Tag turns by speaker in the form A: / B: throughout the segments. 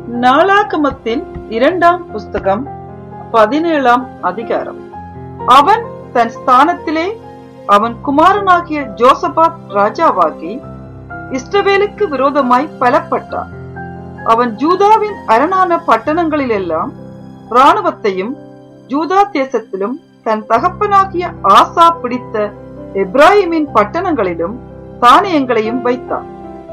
A: நாளாகமத்தின் இரண்டாம் புஸ்தகம் பதினேழாம் அதிகாரம் அவன் தன் ஸ்தானத்திலே அவன் குமாரனாகிய ஜோசபாத் ராஜாவாகி இஸ்ரவேலுக்கு விரோதமாய் பலப்பட்டான் அவன் ஜூதாவின் அரணான பட்டணங்களிலெல்லாம் இராணுவத்தையும் ஜூதா தேசத்திலும் தன் தகப்பனாகிய ஆசா பிடித்த எப்ராஹிமின் பட்டணங்களிலும் தானியங்களையும் வைத்தான்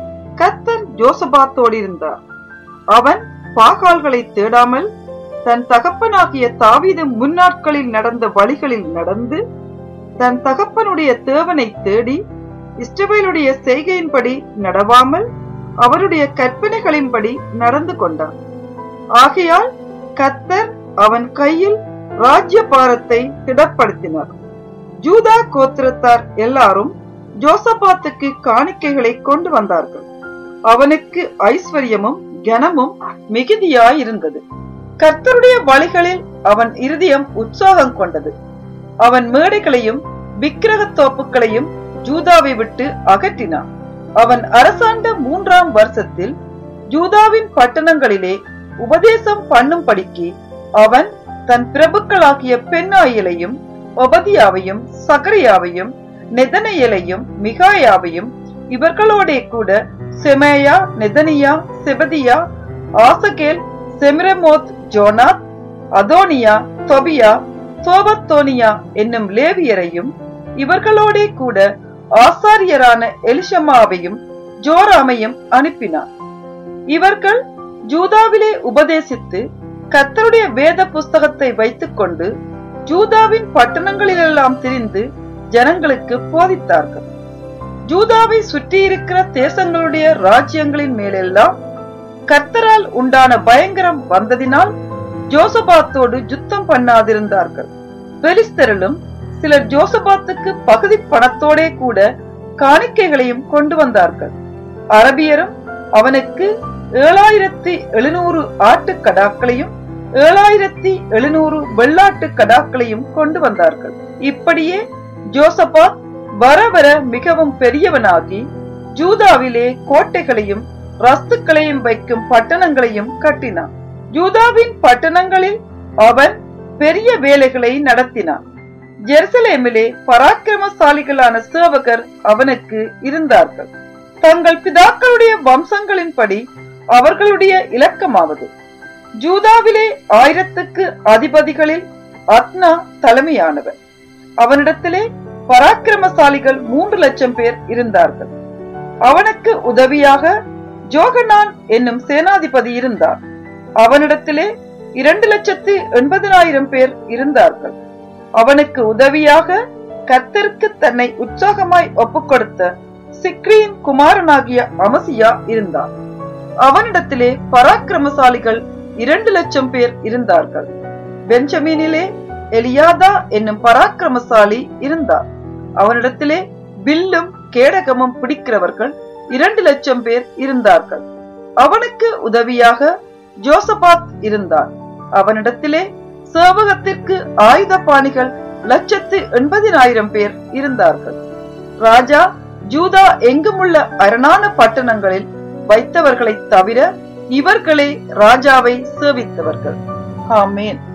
A: கத்தர் ஜோசபாத்தோடு இருந்தார் அவன் பாகால்களை தேடாமல் தன் தகப்பனாகிய தாவீது முன்னாட்களில் நடந்த வழிகளில் நடந்து தன் தகப்பனுடைய தேவனை தேடி இஸ்ரவேலுடைய செய்கையின்படி நடவாமல் அவருடைய கற்பனைகளின்படி நடந்து கொண்டான் ஆகையால் கத்தர் அவன் கையில் ராஜ்ய பாரத்தை திடப்படுத்தினார் ஜூதா கோத்திரத்தார் எல்லாரும் ஜோசபாத்துக்கு காணிக்கைகளை கொண்டு வந்தார்கள் அவனுக்கு ஐஸ்வர்யமும் கனமும் மிகுதியாயிருந்தது கர்த்தருடைய வழிகளில் அவன் இருதயம் உற்சாகம் கொண்டது அவன் மேடைகளையும் விக்கிரக தோப்புகளையும் ஜூதாவை விட்டு அகற்றினான் அவன் அரசாண்ட மூன்றாம் வருஷத்தில் ஜூதாவின் பட்டணங்களிலே உபதேசம் பண்ணும்படிக்கு அவன் தன் பிரபுக்களாகிய பெண்ணாயிலையும் ஒபதியாவையும் சகரியாவையும் நெதனையலையும் மிகாயாவையும் இவர்களோடே கூட செமேயா நெதனியா செபதியா ஆசகேல் செமிரமோத் ஜோனாத் அதோனியா தொபியா சோபத்தோனியா என்னும் லேவியரையும் இவர்களோடே கூட ஆசாரியரான எலிஷமாவையும் ஜோராமையும் அனுப்பினார் இவர்கள் ஜூதாவிலே உபதேசித்து கத்தருடைய வேத புஸ்தகத்தை வைத்துக்கொண்டு ஜூதாவின் பட்டணங்களிலெல்லாம் திரிந்து ஜனங்களுக்கு போதித்தார்கள் ஜூதாவை சுற்றியிருக்கிற தேசங்களுடைய ராஜ்யங்களின் மேலெல்லாம் கர்த்தரால் உண்டான பயங்கரம் வந்ததினால் ஜோசபாத்தோடு யுத்தம் பண்ணாதிருந்தார்கள் பெலிஸ்தரிலும் சிலர் ஜோசபாத்துக்கு பகுதி பணத்தோடே கூட காணிக்கைகளையும் கொண்டு வந்தார்கள் அரபியரும் அவனுக்கு ஏழாயிரத்தி எழுநூறு ஆட்டுக்கடாக்களையும் ஏழாயிரத்தி எழுநூறு வெள்ளாட்டு கடாக்களையும் கொண்டு வந்தார்கள் இப்படியே ஜோசபாத் வர வர மிகவும் பெரியவனாகி ஜூதாவிலே கோட்டைகளையும் ரஸ்துக்களையும் வைக்கும் பட்டணங்களையும் கட்டினான் ஜூதாவின் பட்டணங்களில் அவன் பெரிய வேலைகளை நடத்தினான் ஜெருசலேமிலே பராக்கிரமசாலிகளான சேவகர் அவனுக்கு இருந்தார்கள் தங்கள் பிதாக்களுடைய வம்சங்களின்படி அவர்களுடைய இலக்கமாவது ஜூதாவிலே ஆயிரத்துக்கு அதிபதிகளில் அத்னா தலைமையானவன் அவனிடத்திலே பராக்கிரமசாலிகள் மூன்று லட்சம் பேர் இருந்தார்கள் அவனுக்கு உதவியாக ஜோகனான் என்னும் சேனாதிபதி இருந்தார் அவனிடத்திலே இரண்டு லட்சத்து எண்பதினாயிரம் பேர் இருந்தார்கள் அவனுக்கு உதவியாக கர்த்தருக்கு தன்னை உற்சாகமாய் ஒப்புக்கொடுத்த சிக்ரியின் குமாரனாகிய அமசியா இருந்தார் அவனிடத்திலே பராக்கிரமசாலிகள் இரண்டு லட்சம் பேர் இருந்தார்கள் பெஞ்சமீனிலே எலியாதா என்னும் பராக்கிரமசாலி இருந்தார் அவனிடத்திலே வில்லும் கேடகமும் பிடிக்கிறவர்கள் இரண்டு லட்சம் பேர் இருந்தார்கள் அவனுக்கு உதவியாக ஜோசபாத் இருந்தார் அவனிடத்திலே சேவகத்திற்கு ஆயுத பாணிகள் லட்சத்து எண்பதினாயிரம் பேர் இருந்தார்கள் ராஜா ஜூதா எங்குமுள்ள அரணான பட்டணங்களில் வைத்தவர்களை தவிர இவர்களே ராஜாவை சேவித்தவர்கள் ஆமேன்